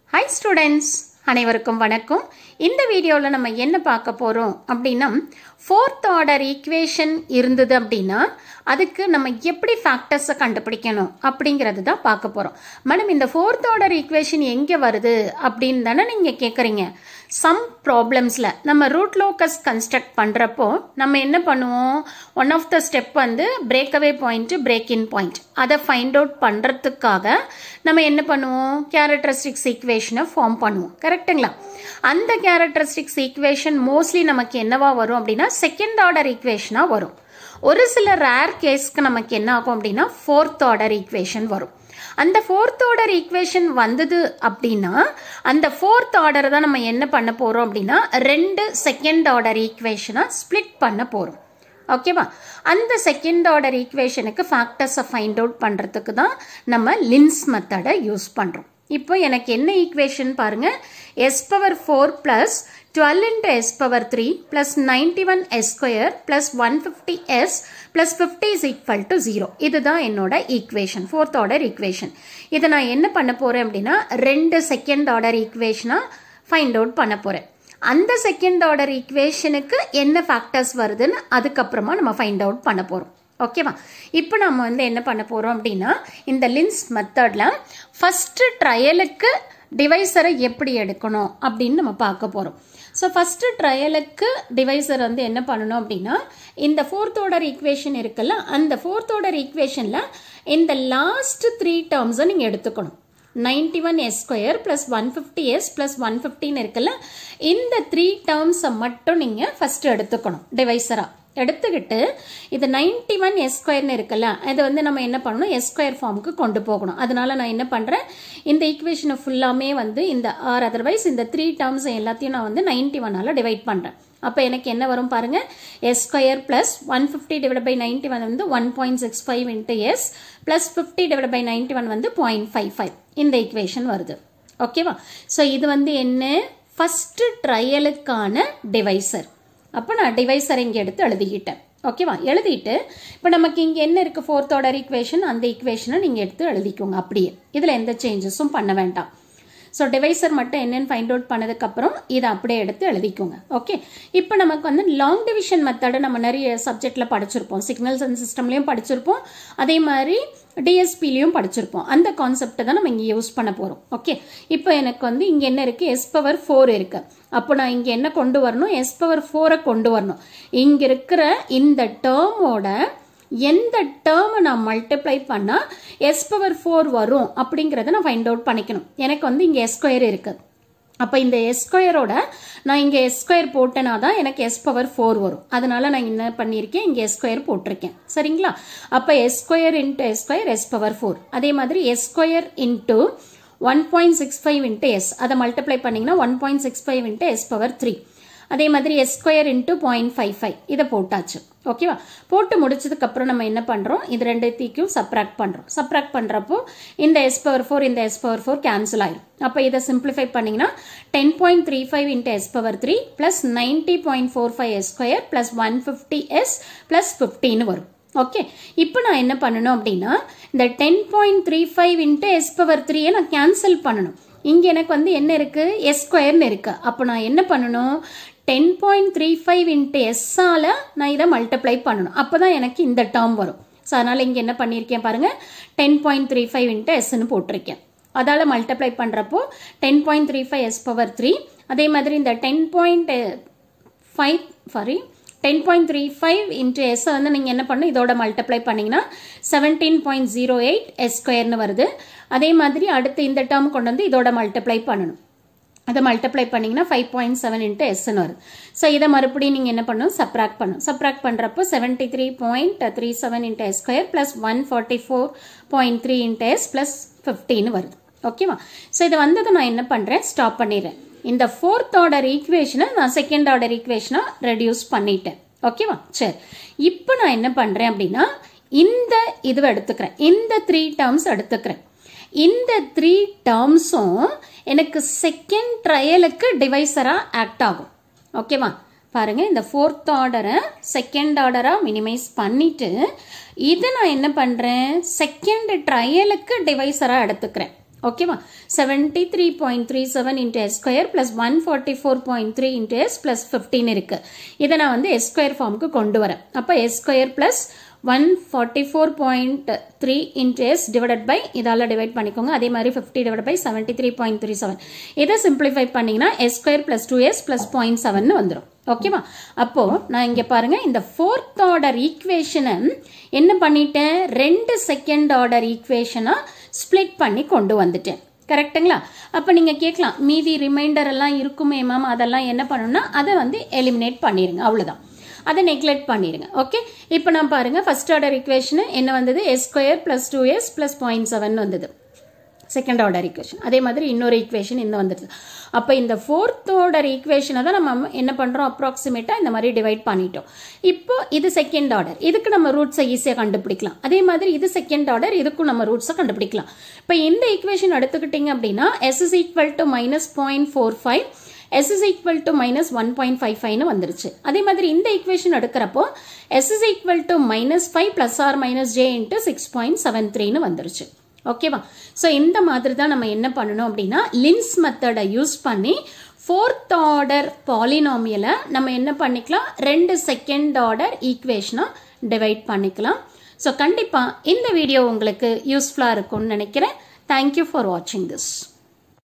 hi students அனைவருக்கும் வணக்கம் இந்த வீடியோவில் நம்ம என்ன பார்க்க போகிறோம் அப்படின்னா ஃபோர்த் ஆர்டர் ஈக்குவேஷன் இருந்தது அப்படின்னா அதுக்கு நம்ம எப்படி ஃபேக்டர்ஸை கண்டுபிடிக்கணும் அப்படிங்கிறது தான் பார்க்க போகிறோம் மேடம் இந்த ஃபோர்த் ஆர்டர் ஈக்குவேஷன் எங்கே வருது அப்படின்னு தானே நீங்கள் கேட்குறீங்க சம் ப்ராப்ளம்ஸில் நம்ம ரூட் லோக்கஸ் கன்ஸ்ட்ரக்ட் பண்ணுறப்போ நம்ம என்ன பண்ணுவோம் ஒன் ஆஃப் த ஸ்டெப் வந்து breakaway point break in point அதை ஃபைண்ட் அவுட் பண்ணுறதுக்காக நம்ம என்ன பண்ணுவோம் கேரக்டரிஸ்டிக்ஸ் ஈக்குவேஷனை ஃபார்ம் பண்ணுவோம் கரெக்டுங்களா அந்த கேரக்டரிஸ்டிக்ஸ் ஈக்குவேஷன் மோஸ்ட்லி நமக்கு என்னவா வரும் அப்படின்னா செகண்ட் ஆர்டர் ஈக்குவேஷனாக வரும் ஒரு சில ரேர் கேஸ்க்கு நமக்கு என்ன ஆகும் அப்படின்னா ஃபோர்த் ஆர்டர் ஈக்குவேஷன் வரும் அந்த ஃபோர்த் ஆர்டர் ஈக்குவேஷன் வந்தது அப்படின்னா அந்த ஃபோர்த் ஆர்டர் தான் நம்ம என்ன பண்ண போகிறோம் அப்படின்னா ரெண்டு செகண்ட் ஆர்டர் ஈக்குவேஷனாக ஸ்ப்ளிட் பண்ண போகிறோம் ஓகேவா அந்த செகண்ட் ஆர்டர் ஈக்குவேஷனுக்கு ஃபேக்டர்ஸை ஃபைண்ட் அவுட் பண்ணுறதுக்கு தான் நம்ம லின்ஸ் மெத்தடை யூஸ் பண்ணுறோம் இப்போ எனக்கு என்ன ஈக்குவேஷன் பாருங்க S power four plus twelve into S power three plus ninety one S square plus one fifty S plus fifty is equal to zero இதுதான் என்னோட ஈக்குவேஷன் ஃபோர்த் ஆர்டர் ஈக்குவேஷன் இதை நான் என்ன பண்ண போகிறேன் அப்படின்னா ரெண்டு செகண்ட் ஆர்டர் ஈக்குவேஷனாக ஃபைண்ட் அவுட் பண்ண போகிறேன் அந்த செகண்ட் ஆர்டர் ஈக்குவேஷனுக்கு என்ன ஃபேக்டர்ஸ் வருதுன்னு அதுக்கப்புறமா நம்ம ஃபைண்ட் அவுட் பண்ண போகிறோம் ஓகேவா இப்போ நம்ம வந்து என்ன பண்ண போகிறோம் அப்படின்னா இந்த லின்ஸ் மெத்தடில் ஃபஸ்ட்டு ட்ரையலுக்கு டிவைசரை எப்படி எடுக்கணும் அப்படின்னு நம்ம பார்க்க போகிறோம் ஸோ ஃபஸ்ட்டு ட்ரையலுக்கு டிவைசர் வந்து என்ன பண்ணணும் அப்படின்னா இந்த ஃபோர்த் ஆர்டர் ஈக்குவேஷன் இருக்குல்ல அந்த ஃபோர்த் ஆர்டர் ஈக்குவேஷனில் இந்த லாஸ்ட் த்ரீ டேர்ம்ஸை நீங்கள் எடுத்துக்கணும் ninety one S square plus one fifty S plus one ஃபிஃப்டின்னு இருக்குல்ல இந்த த்ரீ டேர்ம்ஸை மட்டும் நீங்கள் ஃபஸ்ட்டு எடுத்துக்கணும் டிவைசராக எடுத்துக்கிட்டு இது நைன்டி ஒன் எஸ் ஸ்கொயர்னு இருக்குல்ல இதை வந்து நம்ம என்ன பண்ணணும் எஸ் ஸ்கொயர் ஃபார்முக்கு கொண்டு போகணும் அதனால நான் என்ன பண்ணுறேன் இந்த ஈக்குவேஷனை ஃபுல்லாமே வந்து இந்த ஆர் அதர்வைஸ் இந்த த்ரீ டேர்ம்ஸ் எல்லாத்தையும் நான் வந்து நைன்டி ஒன்னால் டிவைட் பண்ணுறேன் அப்போ எனக்கு என்ன வரும் பாருங்க S square plus one fifty divide by ninety one வந்து one point six five into S plus fifty divide by ninety one வந்து பாயிண்ட் ஃபைவ் ஃபைவ் இந்த ஈக்குவேஷன் வருது ஓகேவா ஸோ இது வந்து என்ன ஃபஸ்ட்டு ட்ரையலுக்கான டிவைசர் அப்போ நான் டிவைசர் இங்கே எடுத்து எழுதிக்கிட்டேன் ஓகேவா எழுதிட்டு இப்போ நமக்கு இங்கே என்ன இருக்குது ஃபோர்த் ஆர்டர் ஈக்குவேஷன் அந்த ஈக்குவேஷனை நீங்கள் எடுத்து எழுதிக்கோங்க அப்படியே இதில் எந்த சேஞ்சஸும் பண்ண வேண்டாம் ஸோ டிவைசர் மட்டும் என்னென்னு ஃபைண்ட் அவுட் பண்ணதுக்கப்புறம் இதை அப்படியே எடுத்து எழுதிக்கோங்க ஓகே இப்போ நமக்கு வந்து லாங் டிவிஷன் மெத்தடு நம்ம நிறைய சப்ஜெக்டில் படிச்சிருப்போம் சிக்னல்ஸ் அண்ட் சிஸ்டம்லேயும் படிச்சிருப்போம் அதே மாதிரி டிஎஸ்பிலையும் படிச்சிருப்போம் அந்த கான்செப்டை தான் நம்ம இங்கே யூஸ் பண்ண போகிறோம் ஓகே இப்போ எனக்கு வந்து இங்கே என்ன இருக்குது எஸ் பவர் ஃபோர் இருக்குது அப்போ நான் இங்கே என்ன கொண்டு வரணும் எஸ் பவர் ஃபோரை கொண்டு வரணும் இங்கே இருக்கிற இந்த டேர்மோட எந்த டேர்மை நான் மல்டிப்ளை பண்ணால் எஸ் பவர் ஃபோர் வரும் அப்படிங்கிறத நான் ஃபைண்ட் அவுட் பண்ணிக்கணும் எனக்கு வந்து இங்கே எஸ் ஸ்கொயர் இருக்குது அப்போ இந்த எஸ் ஸ்கொயரோட நான் இங்கே எஸ் ஸ்கொயர் போட்டேனா தான் எனக்கு எஸ் பவர் ஃபோர் வரும் அதனால நான் என்ன பண்ணியிருக்கேன் இங்கே எஸ் ஸ்கொயர் போட்டிருக்கேன் சரிங்களா அப்போ S square into S square S power four அதே மாதிரி S square into one point six five into S அதை மல்டிப்ளை பண்ணிங்கன்னா one point six five into S power three அதே மாதிரி S square into point five five இதை போட்டாச்சு ஓகேவா போட்டு முடிச்சதுக்கப்புறம் நம்ம என்ன பண்ணுறோம் இது ரெண்டுத்தையும் சப்ராக்ட் பண்ணுறோம் சப்ராக்ட் பண்ணுறப்போ இந்த எஸ் பவர் ஃபோர் இந்த எஸ் பவர் ஃபோர் கேன்சல் ஆயிடும் அப்போ இதை சிம்பிளிஃபை பண்ணிங்கன்னா ten point three five into S power three plus ninety point four five S square plus one fifty S plus ஃபிஃப்டின்னு வரும் ஓகே இப்போ நான் என்ன பண்ணணும் அப்படின்னா இந்த ten point three five into S power த்ரீயை நான் கேன்சல் பண்ணணும் இங்கே எனக்கு வந்து என்ன இருக்குது எஸ் ஸ்கொயர்னு இருக்குது அப்போ நான் என்ன பண்ணணும் ten point three five into எஸ்ஸால் நான் இதை மல்டிப்ளை பண்ணணும் அப்போ தான் எனக்கு இந்த டேர்ம் வரும் ஸோ அதனால் இங்கே என்ன பண்ணியிருக்கேன் பாருங்கள் ten point three five into எஸ்ன்னு போட்டிருக்கேன் அதால் மல்டிப்ளை பண்ணுறப்போ ten point three five S power three அதே மாதிரி இந்த ten point five sorry ten point three five into எஸ்ஸை வந்து நீங்கள் என்ன பண்ணணும் இதோட மல்டிப்ளை பண்ணிங்கன்னா seventeen point zero eight S ஸ்கொயர்னு வருது அதே மாதிரி அடுத்து இந்த டேர்ம் கொண்டு வந்து இதோட மல்டிப்ளை பண்ணணும் அதை மல்டிப்ளை பண்ணிங்கன்னா ஃபைவ் பாயிண்ட் செவன் இன்ட்டு எஸ்ன்னு வருது ஸோ இதை மறுபடியும் நீங்கள் என்ன பண்ணணும் சப்ராக்ட் பண்ணணும் சப்ராக்ட் பண்ணுறப்போ seventy three point three seven into S square plus one forty four point three into S plus ஃபிஃப்டின்னு வருது ஓகேவா ஸோ இது வந்ததை நான் என்ன பண்ணுறேன் ஸ்டாப் பண்ணிடுறேன் இந்த ஃபோர்த் ஆர்டர் ஈக்குவேஷனை நான் செகண்ட் ஆர்டர் ஈக்குவேஷனாக ரெடியூஸ் பண்ணிட்டேன் ஓகேவா சரி இப்போ நான் என்ன பண்ணுறேன் அப்படின்னா இந்த இதுவை எடுத்துக்கிறேன் இந்த த்ரீ டேர்ம்ஸ் எடுத்துக்கிறேன் இந்த த்ரீ டேர்ம்ஸும் எனக்கு செகண்ட் ட்ரையலுக்கு டிவைசராக ஆக்ட் ஆகும் ஓகேவா பாருங்க இந்த ஃபோர்த் ஆர்டரை செகண்ட் ஆர்டராக மினிமைஸ் பண்ணிட்டு இதை நான் என்ன பண்ணுறேன் செகண்ட் ட்ரையலுக்கு டிவைசராக எடுத்துக்கிறேன் ஓகேவா seventy three point three seven into S square plus one forty four point three into S plus fifteen இருக்குது இதை நான் வந்து எஸ் ஸ்கொயர் ஃபார்முக்கு கொண்டு வரேன் அப்போ S square plus one forty four point three into S divided by இதால் divide பண்ணிக்கோங்க அதே மாதிரி fifty divide by seventy three point three seven இதை சிம்பிளிஃபை பண்ணிங்கன்னா S square plus two S plus point seven வந்துடும் ஓகேவா அப்போ நான் இங்கே பாருங்க இந்த ஃபோர்த் ஆர்டர் ஈக்குவேஷனை என்ன பண்ணிட்டேன் ரெண்டு செகண்ட் ஆர்டர் ஈக்குவேஷனாக ஸ்ப்ளிட் பண்ணி கொண்டு வந்துட்டேன் கரெக்டுங்களா அப்போ நீங்கள் கேட்கலாம் மீதி ரிமைண்டர் எல்லாம் இருக்குமே மேம் அதெல்லாம் என்ன பண்ணணும்னா அதை வந்து எலிமினேட் பண்ணிடுங்க அவ்வளோதான் அதை நெக்லெக்ட் பண்ணிடுங்க ஓகே இப்போ நான் பாருங்கள் ஃபர்ஸ்ட் ஆர்டர் ஈக்குவேஷன் என்ன வந்தது S square plus two S plus point seven வந்தது செகண்ட் ஆர்டர் ஈக்குவேஷன் அதே மாதிரி இன்னொரு ஈக்குவேஷன் இந்த வந்துடுது அப்போ இந்த ஃபோர்த் ஆர்டர் ஈக்குவேஷனை தான் நம்ம என்ன பண்ணுறோம் அப்ராக்சிமேட்டாக இந்த மாதிரி டிவைட் பண்ணிட்டோம் இப்போ இது செகண்ட் ஆர்டர் இதுக்கு நம்ம ரூட்ஸை ஈஸியாக கண்டுபிடிக்கலாம் அதே மாதிரி இது செகண்ட் ஆர்டர் இதுக்கும் நம்ம ரூட்ஸை கண்டுபிடிக்கலாம் இப்போ இந்த ஈக்குவேஷன் எடுத்துக்கிட்டிங்க அப்படின்னா S is equal to minus point four five S is equal to minus one point five ஃபைவ்னு வந்துருச்சு அதே மாதிரி இந்த ஈக்குவேஷன் எடுக்கிறப்போ S is equal to minus five plus or minus J into six point seven த்ரீன்னு வந்துருச்சு ஓகேவா so இந்த மாதிரி தான் நம்ம என்ன பண்ணணும் அப்படின்னா லின்ஸ் மெத்தடை யூஸ் பண்ணி ஃபோர்த் ஆர்டர் பாலினாமியலை நம்ம என்ன பண்ணிக்கலாம் ரெண்டு செகண்ட் ஆர்டர் ஈக்குவேஷனாக டிவைட் பண்ணிக்கலாம் ஸோ கண்டிப்பாக இந்த வீடியோ உங்களுக்கு யூஸ்ஃபுல்லாக இருக்கும்னு நினைக்கிறேன் தேங்க்யூ ஃபார் வாட்சிங் திஸ்